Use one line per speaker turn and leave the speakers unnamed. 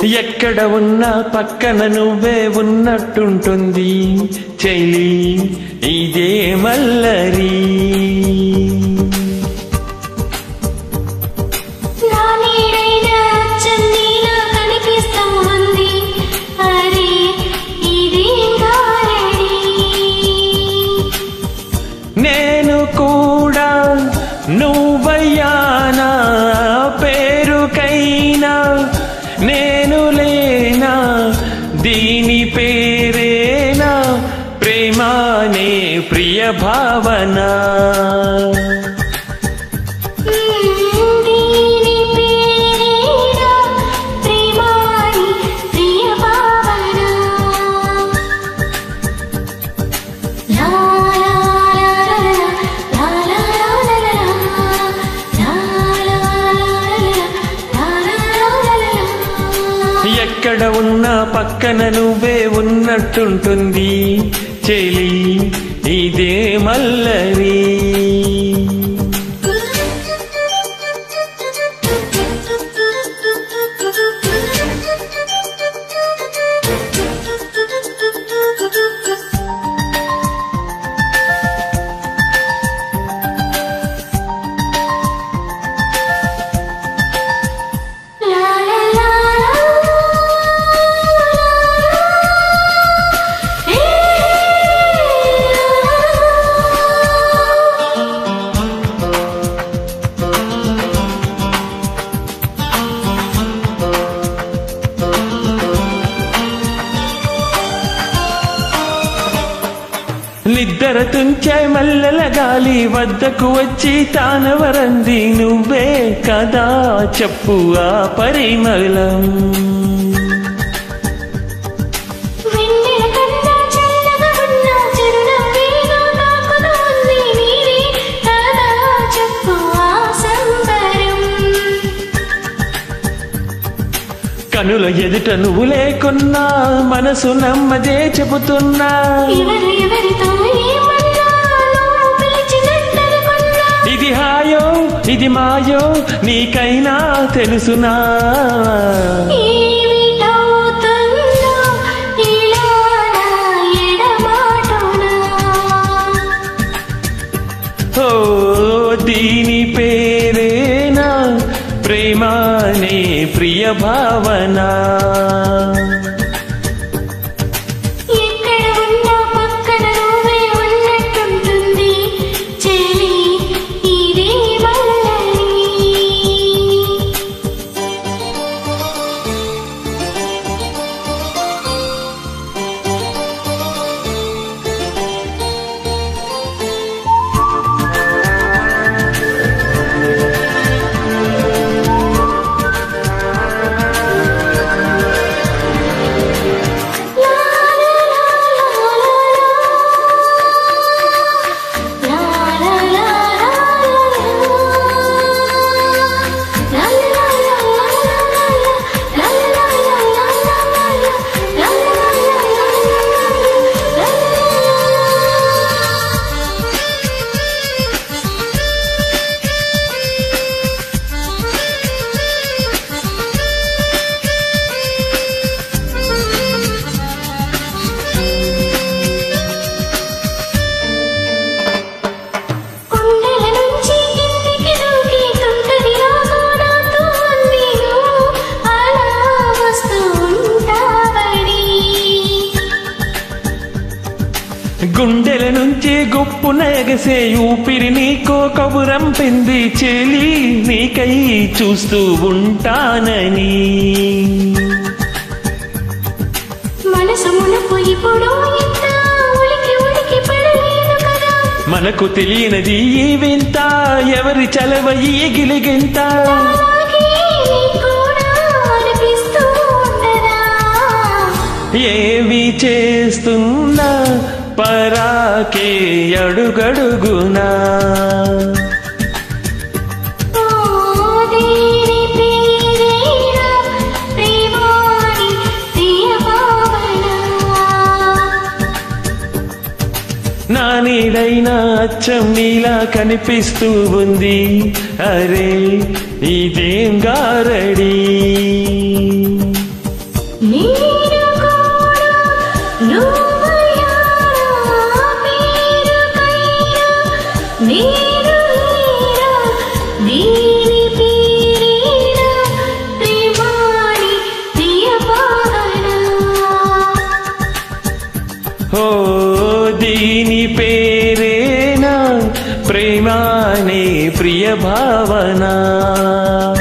ఎక్కడ ఉన్నా పక్కన నువ్వే ఉన్నట్టుంటుంది చెలి ఇదే మల్లరి
నా నీడైన అచ్చం నీలా కనిపిస్తూ ఉంది అరే ఇదేం గారడి
నేను కూడా నువ్వయ్యానా పేరుకైనా నేను లేనా దీని పేరేనా ప్రేమానే ప్రియ భావన
దీని పేరేనా ప్రేమాని ప్రియ భావన లా లా లా లా లా లా లా లా లా లా లా
ఎక్కడ ఉన్నా పక్కన నువ్వే ఉన్నట్టుంటుంది చెలి ఇదే మల్లరి
లా లా లా
నిద్దర తుంచే మల్లెల గాలి వద్దకు వచ్చి తానవరంది నువ్వే కదా చెప్పు ఆ పరిమళం
వెన్నెల కన్నా చల్లగా ఉన్న చిరునవ్వేగా తాకుతూ ఉంది నీవే కదా చెప్పు ఆ సంబరం
కనుల ఎదుట నువ్వు లేకున్నా మనసు నమ్మదే చెబుతున్నా
ఎవరు ఎవరితో ఏమన్నా నువ్వు పిలిచినట్టనుకున్నా
ఇది హాయో ఇది మాయో నీకైనా తెలుసునా
ఏమిటవుతుందో ఇలా నా ఎడమాటునా
ఓ దీని పేరేనా ప్రేమానే ప్రియ భావన
ఎక్కడ ఉన్నా పక్కన నువ్వే ఉన్నట్టుంటుంది చెలి ఇదే మల్లరి లా లా లా లా లా లా లా లా కొండల నుంచి కిందికి దూకి తుంటది రాగా నాతో అంది నువ్వు అలా వస్తూ ఉంటావని
గుండెల నుంచి గుప్పున ఎగసే ఊపిరి నీకో కబురంపింది చెలి నీకై చూస్తూ ఉంటానని
మనసు మునుపు ఇప్పుడు ఇంత ఉలికి ఉలికి పడలేదు కదా
మనకు తెలియనది ఈ వింత ఎవరి చలవ ఈ గిలిగింత
అలాగే నీకు కూడా అనిపిస్తూ ఉండదా
ఏవి చేస్తున్నా పరాకే అడుగడుగునా
ఓ దేవి ప్రియరేనా ప్రేమాని ప్రియ భావన
నా నీడైన అచ్చం నీలా కనిపిస్తూ ఉంది అరే ఇదేం గారడి
నేను హీరా దీని పేరేనా ప్రేమాని ప్రియ భావన
ఓ దీని పేరేనా ప్రేమానే ప్రియ భావన